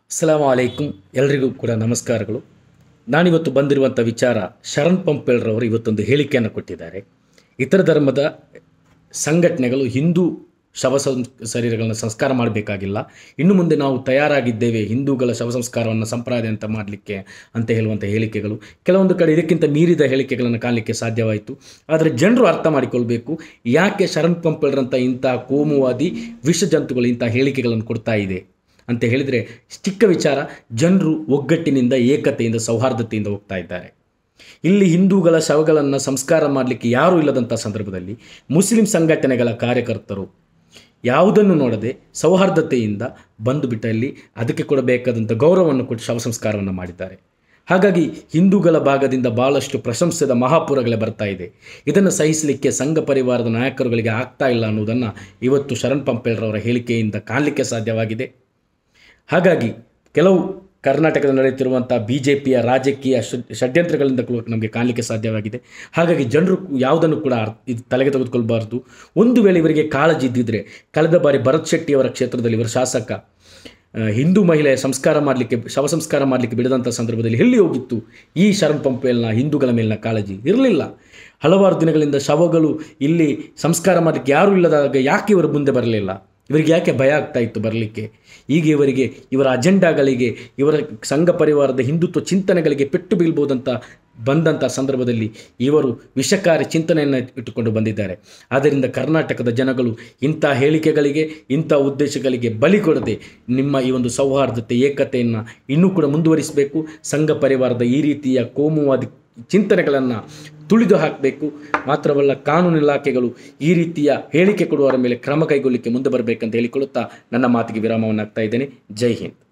ಅಸ್ಸಲಾಂ ಅಲೈಕುಂ ಎಲ್ರಿಗೂ ಕೂಡ ನಮಸ್ಕಾರಗಳು ನಾನಿವತ್ತು ಬಂದಿರುವಂಥ ವಿಚಾರ ಶರಣ್ ಪಂಪೇಳ್ರವರು ಇವತ್ತೊಂದು ಹೇಳಿಕೆಯನ್ನು ಕೊಟ್ಟಿದ್ದಾರೆ ಇತರ ಧರ್ಮದ ಸಂಘಟನೆಗಳು ಹಿಂದೂ ಶವ ಸಂ- ಶರೀರಗಳನ್ನು ಸಂಸ್ಕಾರ ಮಾಡಬೇಕಾಗಿಲ್ಲ ಇನ್ನು ಮುಂದೆ ನಾವು ತಯಾರಾಗಿದ್ದೇವೆ ಹಿಂದೂಗಳ ಶವ ಸಂಸ್ಕಾರವನ್ನು ಸಂಪ್ರದಾಯ ಅಂತ ಮಾಡಲಿಕ್ಕೆ ಅಂತ ಹೇಳುವಂಥ ಹೇಳಿಕೆಗಳು ಕೆಲವೊಂದು ಕಡೆ ಇದಕ್ಕಿಂತ ಮೀರಿದ ಹೇಳಿಕೆಗಳನ್ನು ಕಾಣಲಿಕ್ಕೆ ಸಾಧ್ಯವಾಯಿತು ಆದರೆ ಜನರು ಅರ್ಥ ಮಾಡಿಕೊಳ್ಬೇಕು ಯಾಕೆ ಶರಣ್ ಪಂಪೇಳ್ರಂಥ ಇಂಥ ಕೋಮುವಾದಿ ವಿಷ ಜಂತುಗಳು ಇಂಥ ಹೇಳಿಕೆಗಳನ್ನು ಕೊಡ್ತಾ ಇದೆ ಅಂತ ಹೇಳಿದರೆ ಚಿಕ್ಕ ವಿಚಾರ ಜನರು ಒಗ್ಗಟ್ಟಿನಿಂದ ಏಕತೆಯಿಂದ ಸೌಹಾರ್ದತೆಯಿಂದ ಹೋಗ್ತಾ ಇದ್ದಾರೆ ಇಲ್ಲಿ ಹಿಂದೂಗಳ ಶವಗಳನ್ನು ಸಂಸ್ಕಾರ ಮಾಡಲಿಕ್ಕೆ ಯಾರೂ ಇಲ್ಲದಂಥ ಸಂದರ್ಭದಲ್ಲಿ ಮುಸ್ಲಿಂ ಸಂಘಟನೆಗಳ ಕಾರ್ಯಕರ್ತರು ಯಾವುದನ್ನು ನೋಡದೆ ಸೌಹಾರ್ದತೆಯಿಂದ ಬಂದು ಬಿಟ್ಟಲ್ಲಿ ಅದಕ್ಕೆ ಕೊಡಬೇಕಾದಂಥ ಗೌರವವನ್ನು ಕೊಟ್ಟು ಶವ ಸಂಸ್ಕಾರವನ್ನು ಮಾಡಿದ್ದಾರೆ ಹಾಗಾಗಿ ಹಿಂದೂಗಳ ಭಾಗದಿಂದ ಭಾಳಷ್ಟು ಪ್ರಶಂಸದ ಮಹಾಪುರಗಳೇ ಬರ್ತಾ ಇದೆ ಇದನ್ನು ಸಹಿಸಲಿಕ್ಕೆ ಸಂಘ ಪರಿವಾರದ ನಾಯಕರುಗಳಿಗೆ ಆಗ್ತಾ ಇಲ್ಲ ಅನ್ನೋದನ್ನು ಇವತ್ತು ಶರಣ್ ಪಂಪೇಳ್ರವರ ಹೇಳಿಕೆಯಿಂದ ಕಾಣಲಿಕ್ಕೆ ಸಾಧ್ಯವಾಗಿದೆ ಹಾಗಾಗಿ ಕೆಲವು ಕರ್ನಾಟಕದಲ್ಲಿ ನಡೆಯುತ್ತಿರುವಂಥ ಬಿ ಜೆ ಪಿಯ ರಾಜಕೀಯ ಷಡ್- ಷಡ್ಯಂತ್ರಗಳಿಂದ ಕೂಡ ನಮಗೆ ಕಾಣಲಿಕ್ಕೆ ಸಾಧ್ಯವಾಗಿದೆ ಹಾಗಾಗಿ ಜನರು ಯಾವುದನ್ನು ಕೂಡ ಅರ್ಥ- ಇದು ತಲೆಗೆ ತೆಗೆದುಕೊಳ್ಬಾರ್ದು ಒಂದು ವೇಳೆ ಇವರಿಗೆ ಕಾಳಜಿ ಇದ್ದಿದ್ರೆ ಕಳೆದ ಬಾರಿ ಭರತ್ ಶೆಟ್ಟಿಯವರ ಕ್ಷೇತ್ರದಲ್ಲಿ ಇವರ ಶಾಸಕ ಆ, ಹಿಂದೂ ಮಹಿಳೆಯ ಸಂಸ್ಕಾರ ಮಾಡಲಿಕ್ಕೆ ಶವ ಸಂಸ್ಕಾರ ಮಾಡಲಿಕ್ಕೆ ಬಿಡದಂಥ ಸಂದರ್ಭದಲ್ಲಿ ಎಲ್ಲಿ ಹೋಗಿತ್ತು ಈ ಶರಣ್ ಪಂಪೇಲ್ನ ಹಿಂದೂಗಳ ಮೇಲಿನ ಕಾಳಜಿ ಇರಲಿಲ್ಲ ಹಲವಾರು ದಿನಗಳಿಂದ ಶವಗಳು ಇಲ್ಲಿ ಸಂಸ್ಕಾರ ಮಾಡಲಿಕ್ಕೆ ಯಾರೂ ಇಲ್ಲದಾಗ ಯಾಕೆ ಇವರು ಮುಂದೆ ಬರಲಿಲ್ಲ ಇವರಿಗೆ ಯಾಕೆ ಭಯ ಆಗ್ತಾ ಇತ್ತು ಬರಲಿಕ್ಕೆ ಈಗ ಇವರಿಗೆ ಇವರ ಅಜೆಂಡಾಗಳಿಗೆ ಇವರ ಸಂಘ ಪರಿವಾರದ ಹಿಂದುತ್ವ ಚಿಂತನೆಗಳಿಗೆ ಪೆಟ್ಟು ಬೀಳ್ಬೋದಂತ ಬಂದಂಥ ಸಂದರ್ಭದಲ್ಲಿ ಇವರು ವಿಷಕಾರಿ ಚಿಂತನೆಯನ್ನು ಇಟ್ಟುಕೊಂಡು ಬಂದಿದ್ದಾರೆ ಆದ್ದರಿಂದ ಕರ್ನಾಟಕದ ಜನಗಳು ಇಂಥ ಹೇಳಿಕೆಗಳಿಗೆ ಇಂಥ ಉದ್ದೇಶಗಳಿಗೆ ಬಲಿ ಕೊಡದೆ ನಿಮ್ಮ ಈ ಒಂದು ಸೌಹಾರ್ದತೆ ಏಕತೆಯನ್ನು ಇನ್ನೂ ಕೂಡ ಮುಂದುವರಿಸಬೇಕು ಸಂಘ ಪರಿವಾರದ ಈ ರೀತಿಯ ಕೋಮುವಾದಿ ಚಿಂತನೆಗಳನ್ನು ತುಳಿದು ಹಾಕಬೇಕು ಮಾತ್ರವಲ್ಲ ಕಾನೂನು ಇಲಾಖೆಗಳು ಈ ರೀತಿಯ ಹೇಳಿಕೆ ಕೊಡುವವರ ಮೇಲೆ ಕ್ರಮ ಕೈಗೊಳ್ಳಲಿಕ್ಕೆ ಮುಂದೆ ಬರಬೇಕಂತ ಹೇಳಿಕೊಳ್ಳುತ್ತಾ ನನ್ನ ಮಾತಿಗೆ ವಿರಾಮವನ್ನು ಹಾಕ್ತಾ ಇದ್ದೇನೆ ಜೈ ಹಿಂದ್